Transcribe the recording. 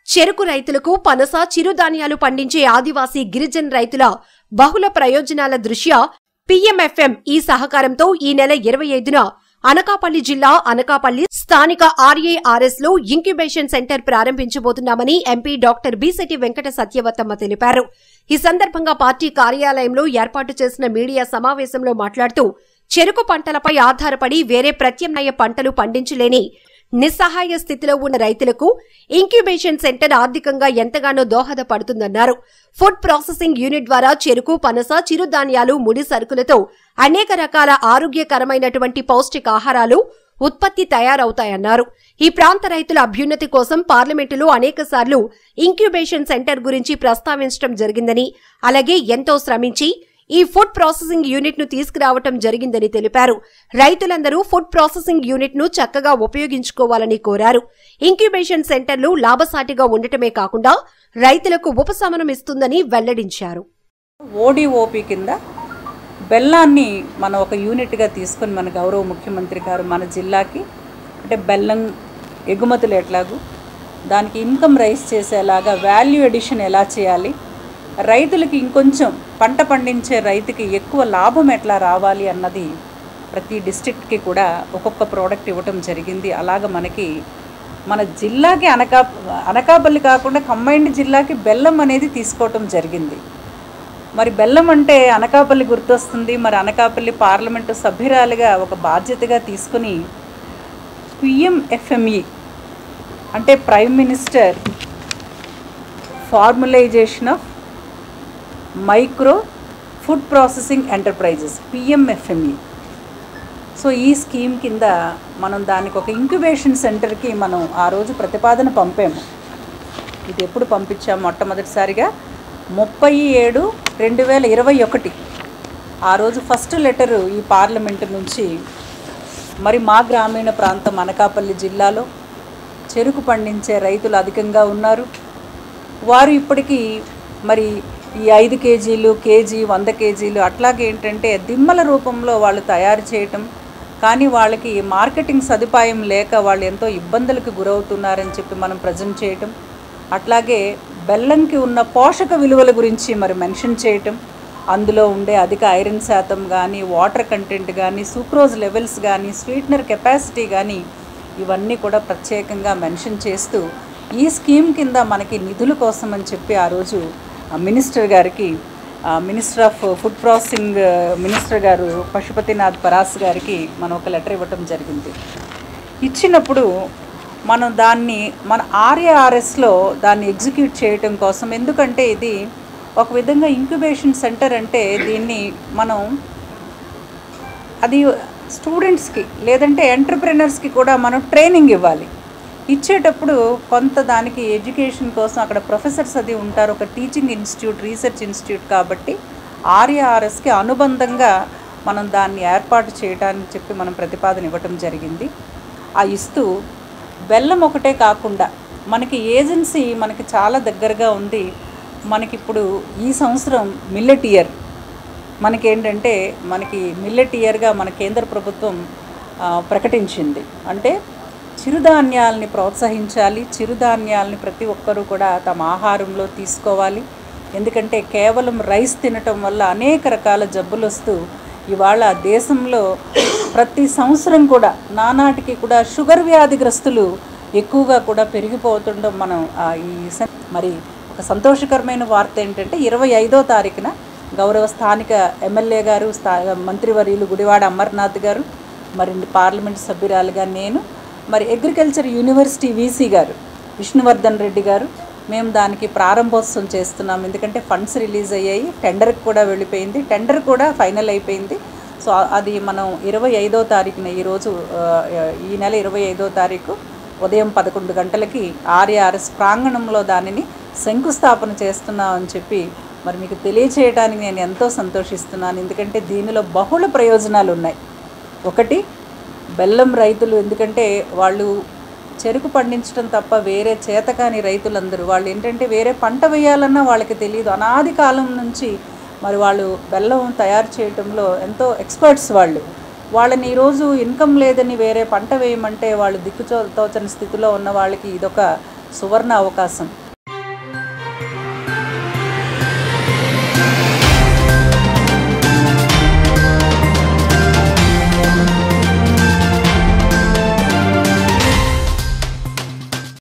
చెరుకు రైతులకు పనస చిరుధాన్యాలు పండించే ఆదివాసీ గిరిజన రైతుల బహుళ ప్రయోజనాల దృష్ట్యా పీఎంఎఫ్ఎం ఈ సహకారంతో ఈ నెల ఇరవై ఐదున అనకాపల్లి జిల్లా అనకాపల్లి స్థానిక ఆర్ఏఆర్ఎస్ లో ఇంక్యుబేషన్ సెంటర్ ప్రారంభించబోతున్నామని ఎంపీ డాక్టర్ బిశెట్టి వెంకట సత్యవతమ్మ తెలిపారు ఈ సందర్భంగా పార్టీ కార్యాలయంలో ఏర్పాటు చేసిన మీడియా సమావేశంలో మాట్లాడుతూ చెరుకు పంటలపై ఆధారపడి వేరే ప్రత్యామ్నాయ పంటలు పండించలేని నిస్సహాయ స్థితిలో ఉన్న రైతులకు ఇంక్యుబేషన్ సెంటర్ ఆర్థికంగా ఎంతగానో దోహదపడుతుందన్నారు ఫుడ్ ప్రాసెసింగ్ యూనిట్ ద్వారా చెరుకు పనస చిరుధాన్యాలు ముడి సరుకులతో అనేక రకాల ఆరోగ్యకరమైనటువంటి పౌష్టికాహారాలు ఉత్పత్తి తయారవుతాయన్నారు ఈ ప్రాంత రైతుల అభ్యున్నతి కోసం పార్లమెంటులో అనేక సార్లు ఇంక్యుబేషన్ సెంటర్ గురించి ప్రస్తావించడం జరిగిందని అలాగే ఎంతో శ్రమించి ఈ ఫుడ్ ప్రాసెసింగ్ యూనిట్ ను తీసుకురావటం జరిగిందని తెలిపారు రైతులందరూ ఫుడ్ ప్రాసెసింగ్ యూనిట్ ను చక్కగా ఉపయోగించుకోవాలని కోరారు ఇంక్యుబేషన్ సెంటర్లు లాభసాటిగా ఉండటమే కాకుండా రైతులకు ఉపశమనం ఇస్తుందని వెల్లడించారు ఓడిఓపి కింద బెల్లాన్ని మనం ఒక యూనిట్గా తీసుకొని మన గౌరవ ముఖ్యమంత్రి గారు మన జిల్లాకి అంటే బెల్లం ఎగుమతులు ఎట్లాగూ దానికి ఇన్కమ్ రైస్ చేసేలాగా వాల్యూ ఎడిషన్ ఎలా చేయాలి రైతులకి ఇంకొంచెం పంట పండించే రైతుకి ఎక్కువ లాభం ఎట్లా రావాలి అన్నది ప్రతి డిస్ట్రిక్ట్కి కూడా ఒక్కొక్క ప్రోడక్ట్ ఇవ్వటం జరిగింది అలాగ మనకి మన జిల్లాకి అనకా అనకాపల్లి కాకుండా కంబైన్డ్ జిల్లాకి బెల్లం అనేది తీసుకోవటం జరిగింది మరి బెల్లం అంటే అనకాపల్లి గుర్తొస్తుంది మరి అనకాపల్లి పార్లమెంటు సభ్యురాలుగా ఒక బాధ్యతగా తీసుకుని పిఎంఎఫ్ఎంఈ అంటే prime minister formalization of micro food processing enterprises PMFME so ఈ స్కీమ్ కింద మనం దానికి ఒక ఇంక్యుబేషన్ సెంటర్కి మనం ఆ రోజు ప్రతిపాదన పంపాము ఇది ఎప్పుడు పంపించాము మొట్టమొదటిసారిగా ముప్పై ఏడు రెండు వేల ఇరవై ఒకటి ఆ రోజు ఫస్ట్ లెటరు ఈ పార్లమెంటు నుంచి మరి మా గ్రామీణ ప్రాంతం అనకాపల్లి జిల్లాలో చెరుకు పండించే రైతులు అధికంగా ఉన్నారు వారు ఇప్పటికీ మరి ఈ ఐదు కేజీలు కేజీ వంద కేజీలు అట్లాగే ఏంటంటే దిమ్మల రూపంలో వాళ్ళు తయారు చేయటం కానీ వాళ్ళకి మార్కెటింగ్ సదుపాయం లేక వాళ్ళు ఎంతో ఇబ్బందులకు గురవుతున్నారని చెప్పి మనం ప్రజెంట్ చేయటం అట్లాగే బెల్లంకి ఉన్న పోషక విలువల గురించి మరి మెన్షన్ చేయటం అందులో ఉండే అధిక ఐరన్ శాతం కానీ వాటర్ కంటెంట్ కానీ సూక్రోజ్ లెవెల్స్ కానీ స్వీట్నర్ కెపాసిటీ కానీ ఇవన్నీ కూడా ప్రత్యేకంగా మెన్షన్ చేస్తూ ఈ స్కీమ్ కింద మనకి నిధుల కోసం అని చెప్పి ఆ రోజు ఆ మినిస్టర్ గారికి ఆ minister of food processing minister గారు పశుపతినాథ్ పరాస్ గారికి మనం ఒక లెటర్ ఇవ్వటం జరిగింది ఇచ్చినప్పుడు మనం దాన్ని మన ఆర్ఏఆర్ఎస్లో దాన్ని ఎగ్జిక్యూట్ చేయటం కోసం ఎందుకంటే ఇది ఒక విధంగా ఇంక్యుబేషన్ సెంటర్ అంటే దీన్ని మనం అది స్టూడెంట్స్కి లేదంటే ఎంటర్ప్రెనర్స్కి కూడా మనం ట్రైనింగ్ ఇవ్వాలి ఇచ్చేటప్పుడు కొంత దానికి ఎడ్యుకేషన్ కోసం అక్కడ ప్రొఫెసర్స్ అది ఉంటారు ఒక టీచింగ్ ఇన్స్టిట్యూట్ రీసెర్చ్ ఇన్స్టిట్యూట్ కాబట్టి ఆర్ఏఆర్ఎస్కి అనుబంధంగా మనం దాన్ని ఏర్పాటు చేయడానికి చెప్పి మనం ప్రతిపాదన ఇవ్వటం జరిగింది ఆ ఇస్తూ బెల్లం ఒకటే కాకుండా మనకి ఏజెన్సీ మనకి చాలా దగ్గరగా ఉంది మనకిప్పుడు ఈ సంవత్సరం మిల్లెట్ ఇయర్ మనకేంటంటే మనకి మిల్లెట్ ఇయర్గా మన కేంద్ర ప్రభుత్వం ఆ, ప్రకటించింది అంటే చిరుధాన్యాలని ప్రోత్సహించాలి చిరుధాన్యాలని ప్రతి ఒక్కరూ కూడా తమ ఆహారంలో తీసుకోవాలి ఎందుకంటే కేవలం రైస్ తినటం వల్ల అనేక రకాల జబ్బులు వస్తూ ఇవాళ దేశంలో ప్రతి సంవత్సరం కూడా నానాటికి కూడా షుగర్ వ్యాధిగ్రస్తులు ఎక్కువగా కూడా పెరిగిపోతుండడం మనం ఆ, ఈ స- మరి ఒక సంతోషకరమైన వార్త ఏంటంటే ఇరవై ఐదో తారీఖున గౌరవ స్థానిక ఎమ్మెల్యే గారు స్థా మంత్రివర్యులు గుడివాడ అమర్నాథ్ గారు మరి పార్లమెంట్ సభ్యురాలుగా నేను మరి అగ్రికల్చర్ యూనివర్సిటీ వీసీ గారు విష్ణువర్ధన్ రెడ్డి గారు మేము దానికి ప్రారంభోత్సవం చేస్తున్నాం ఎందుకంటే ఫండ్స్ రిలీజ్ అయ్యాయి టెండర్కి కూడా వెళ్ళిపోయింది టెండర్ కూడా ఫైనల్ అయిపోయింది సో అది మనం ఇరవై ఐదో తారీఖున ఈరోజు ఆ, ఈ నెల ఇరవై ఐదో తారీఖు ఉదయం పదకొండు గంటలకి ఆర్ఏఆర్ఎస్ ప్రాంగణంలో దానిని శంకుస్థాపన చేస్తున్నామని చెప్పి మరి మీకు తెలియచేయడానికి నేను ఎంతో సంతోషిస్తున్నాను ఎందుకంటే దీనిలో బహుళ ప్రయోజనాలు ఉన్నాయి ఒకటి బెల్లం రైతులు ఎందుకంటే వాళ్ళు చెరుకు పండించడం తప్ప వేరే చేతకాని రైతులందరూ వాళ్ళు ఏంటంటే వేరే పంట వేయాలన్నా వాళ్ళకి తెలియదు అనాది కాలం నుంచి మరి వాళ్ళు బెల్లం తయారు చేయటంలో ఎంతో ఎక్స్పర్ట్స్ వాళ్ళు వాళ్ళని ఈరోజు ఇన్కమ్ లేదని వేరే పంట వేయమంటే వాళ్ళు దిక్కుచో తోచని స్థితిలో ఉన్న వాళ్ళకి ఇదొక సువర్ణ అవకాశం